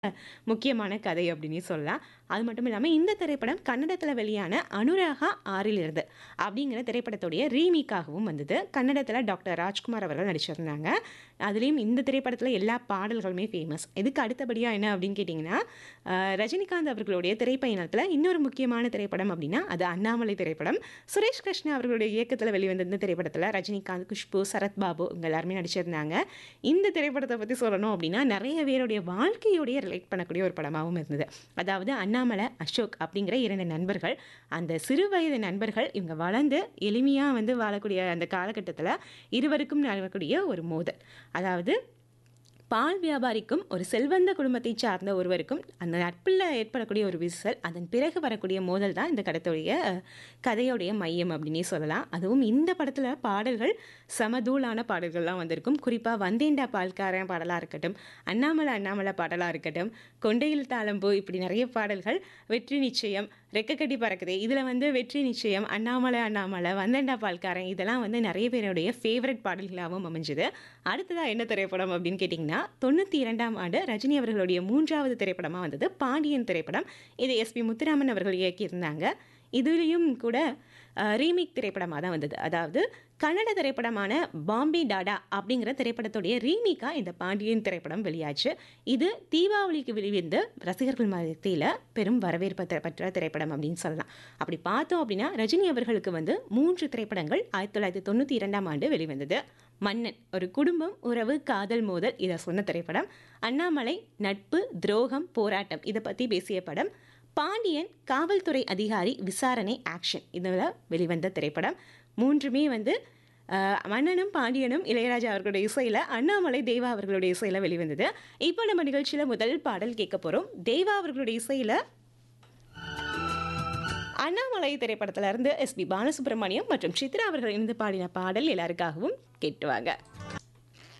முக்கியமான கதை அப்படின்னே சொல்லலாம். அது மட்டும் இல்லாம இந்த திரைப்படம் கன்னடத்தில வெளியான அனுராகா 6லிருந்து அப்படிங்கிற திரைப்படத்துடைய ரீமேக்காகவும் வந்தது. கன்னடத்தில டாக்டர் ராஜ்குமார் அவர்கள் நடிச்சிருந்தாங்க. அதுலயும் இந்த திரைப்படத்தில எல்லா பாடல்களுமே ஃபேமஸ். இதுக்கு அடுத்தபடியா என்ன அப்படின்னு கேட்டீங்கன்னா, அ ரஜினிகாந்த் அவர்களுடைய திரைப்பயணத்தில இன்னொரு முக்கியமான திரைப்படம் அப்படின்னா, அது அண்ணாமலை திரைப்படம். சுரேஷ் கிருஷ்ணா அவர்களுடைய இயக்கத்தில வெளிவந்த இந்த திரைப்படத்தில ரஜினிகாந்த், குஷ்பு, சரத் பாபு இவங்க எல்லாருமே நடிச்சிருந்தாங்க. இந்த திரைப்படத்த பத்தி சொல்லணும் அப்படின்னா, நெறைய பேருடைய வாழ்க்கையோடயே ரிலேட் பண்ணக்கூடிய ஒரு படமாவும் இருந்தது. அதாவது அண்ணாமலை, அசோக் அப்படிங்கிற 2 நண்பர்கள். அந்த சிறு வயது நண்பர்கள் இவங்க வளர்ந்து எளிமையா வந்து வாழக்கூடிய அந்த காலகட்டத்தில இருவருக்கும் நடக்கக்கூடிய ஒரு மோதல். அதாவது பால் வியாபாரிக்கும், ஒரு செல்வந்த குடும்பத்தைச் சார்ந்த ஒருவருக்கும் அந்த நட்பில ஏற்படக்கூடிய ஒரு விரிசல், அதன் பிறகு வரக்கூடிய மோதல் தான் இந்த படத்துடைய கதையோடைய மையம் அப்படின்னே சொல்லலாம். அதுவும் இந்த படத்தில பாடல்கள் சமதூளான பாடல்கள்லாம் வந்திருக்கும். குறிப்பா "வந்தேன்டா பால்காரன்" பாடலா இருக்கட்டும், "அண்ணாமலை அண்ணாமலை" பாடலா இருக்கட்டும், "கொண்டையில் தாழம்பூ" இப்படி நெறைய பாடல்கள், "வெற்றி நிச்சயம்", "ரெக்க கட்டி பறக்குதே" இதில வந்து "வெற்றி நிச்சயம்", "அண்ணாமலை அண்ணாமலை", "வந்தேன்டா பால்காரன்" இதெல்லாம் வந்து நெறைய பேருடைய ஃபேவரைட் பாடல்களாவும் அமைஞ்சது. அடுத்ததா என்ன திரைப்படம் அப்படின்னு கேட்டீங்கன்னா, 92ஆம் ஆண்டு ரஜினி அவர்களுடைய 3வது திரைப்படமா வந்தது பாண்டியன் திரைப்படம். இதை எஸ்.பி. முத்துராமன் அவர்கள் இயக்கியிருந்தாங்க. இதுலயும் கூட அ ரீமேக் திரைப்படமா தான் வந்தது. அதாவது கன்னட திரைப்படமான "பாம்பே டாடா" அப்படிங்கிற திரைப்படத்துடைய ரீமேக்கா இந்த பாண்டியன் திரைப்படம் வெளியாச்சு. இது தீபாவளிக்கு வெளிவந்து ரசிகர்கள் மத்தியில பெரும் வரவேற்பு த பெற்ற திரைப்படம் அப்படின்னு சொல்லலாம். அப்படி பார்த்தோம் அப்படின்னா, ரஜினி அவர்களுக்கு வந்து 3 திரைப்படங்கள் 1992ஆம் ஆண்டு வெளிவந்தது. "மன்னன்" ஒரு குடும்பம், உறவு, காதல் மோதல் இத சொன்ன திரைப்படம். "அண்ணாமலை" நட்பு, துரோகம், போராட்டம் இத பத்தி பேசிய படம். "பாண்டியன்" காவல்துறை அதிகாரி, விசாரணை, ஆக்ஷன் இதுல வெளிவந்த திரைப்படம். 3மே வந்து அ "மன்னனும்", "பாண்டியனும்" இளையராஜா அவர்களுடைய இசையில, "அண்ணாமலை" தேவா அவர்களுடைய இசையில வெளிவந்தது. இப்போ நம்ம நிகழ்ச்சியில முதல் பாடல் கேட்க போறோம். தேவா அவர்களுடைய இசையில "அண்ணாமலை" திரைப்படத்தில இருந்து எஸ்.பி. பாலசுப்ரமணியம் மற்றும் சித்ரா அவர்கள் இணைந்து பாடின பாடல் எல்லாருக்காகவும் கேட்டு வாங்க.